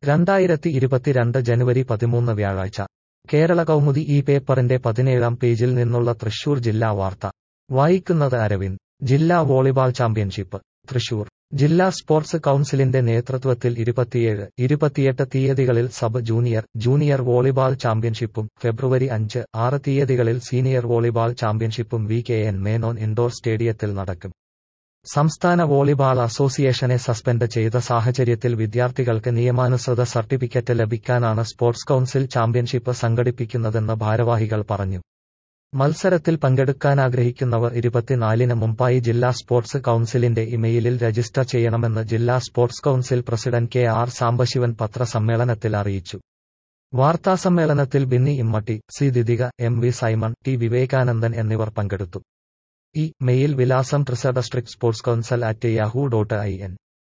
രണ്ടായിരത്തി ഇരുപത്തിരണ്ട് ജനുവരി പതിമൂന്ന് വ്യാഴാഴ്ച കേരള കൗമുദി ഈ പേപ്പറിന്റെ പതിനേഴാം പേജിൽ നിന്നുള്ള തൃശൂർ ജില്ലാ വാർത്ത വായിക്കുന്നത് അരവിന്ദ് ജില്ലാ വോളിബാൾ ചാമ്പ്യൻഷിപ്പ് തൃശൂർ ജില്ലാ സ്പോർട്സ് കൗൺസിലിന്റെ നേതൃത്വത്തിൽ ഇരുപത്തിയേഴ് ഇരുപത്തിയെട്ട് തീയതികളിൽ സബ് ജൂനിയർ ജൂനിയർ വോളിബാൾ ചാമ്പ്യൻഷിപ്പും ഫെബ്രുവരി അഞ്ച് ആറ് തീയതികളിൽ സീനിയർ വോളിബാൾ ചാമ്പ്യൻഷിപ്പും V K N Menon indoor സ്റ്റേഡിയത്തിൽ നടക്കും സംസ്ഥാന വോളിബാൾ അസോസിയേഷനെ സസ്പെൻഡ് ചെയ്ത സാഹചര്യത്തിൽ വിദ്യാർത്ഥികൾക്ക് നിയമാനുസൃത സർട്ടിഫിക്കറ്റ് ലഭിക്കാനാണ് സ്പോർട്സ് കൗൺസിൽ ചാമ്പ്യൻഷിപ്പ് സംഘടിപ്പിക്കുന്നതെന്ന് ഭാരവാഹികൾ പറഞ്ഞു മത്സരത്തിൽ പങ്കെടുക്കാനാഗ്രഹിക്കുന്നവർ ഇരുപത്തിനാലിന് മുമ്പായി ജില്ലാ സ്പോർട്സ് കൗൺസിലിന്റെ ഇമെയിലിൽ രജിസ്റ്റർ ചെയ്യണമെന്ന് ജില്ലാ sports council president K R Sambasivan പത്രസമ്മേളനത്തിൽ അറിയിച്ചു വാർത്താസമ്മേളനത്തിൽ Binny Immatty C Didika M V Simon T Vivekanandan എന്നിവർ പങ്കെടുത്തു ഈ മെയിൽ വിലാസം tris district sports council at Yahoo dot I N